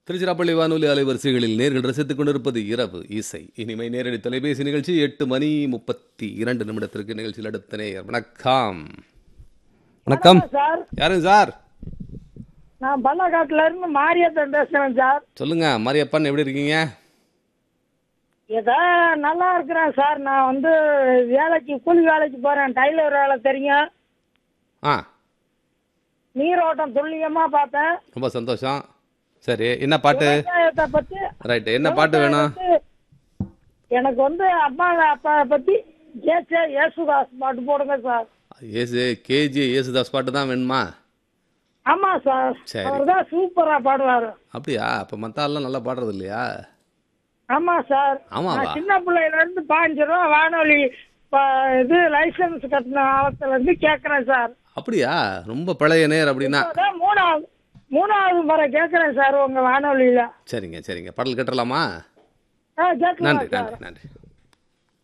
திருச்சிராப்பள்ளி வானொலி அலைவரிசைகளில் நேர்கள் ரசித்துக் கொண்டிருப்பது இரவு இசை இனிமை நேரடி தொலைபேசி நிகழ்ச்சி எட்டு மணி முப்பத்தி இரண்டு நிமிடத்திற்கு நிகழ்ச்சியில் அடுத்த நேயர் வணக்கம் வணக்கம் சார் யாருங்க சார் நான் பள்ளக்காட்டுல இருந்து மாரியத்தன் பேசுறேன் சார் சொல்லுங்க மாரியப்பன் எப்படி இருக்கீங்க ஏதோ நல்லா இருக்கிறேன் சார் நான் வந்து வேலைக்கு கூலி வேலைக்கு போறேன் டைலர் வேலை தெரியும் ஆ நீரோட்டம் துல்லியமா பார்த்தேன் ரொம்ப சந்தோஷம் சரி என்ன பாட்டு விவசாயத்தை பத்தி ரைட் என்ன பாட்டு வேணும் வந்து எனக்கு வந்து அம்மா அப்பா பத்தி ஜேசே யேசுதாஸ் பாட்டு போடுங்க சார் ஏசு கேஜி ஏசுதாஸ் பாட்டு தான் வேணுமா ஆமா சார் சரி. அவர் தான் சூப்பரா பாடுவாரு அப்படியா அப்போ மற்ற ஆள்லாம் நல்லா பாடுறது இல்லையா ஆமா சார் ஆமாவா? நான் சின்ன பிள்ளையில இருந்து பாஞ்சு ரூபா வானொலி ப- இது லைசன்ஸ் கட்டின காலத்துல இருந்து கேக்குறேன் சார் அப்படியா ரொம்ப பழைய நேர் அப்படின்னா இப்பதான் மூணாவது மூணாவது முறை கேக்குறேன் சார் உங்க வானொலியில சரிங்க சரிங்க பாடல் கேட்டுடலாமா ஆ கேட்கலாம் நன்றி சார் நன்றி நன்றி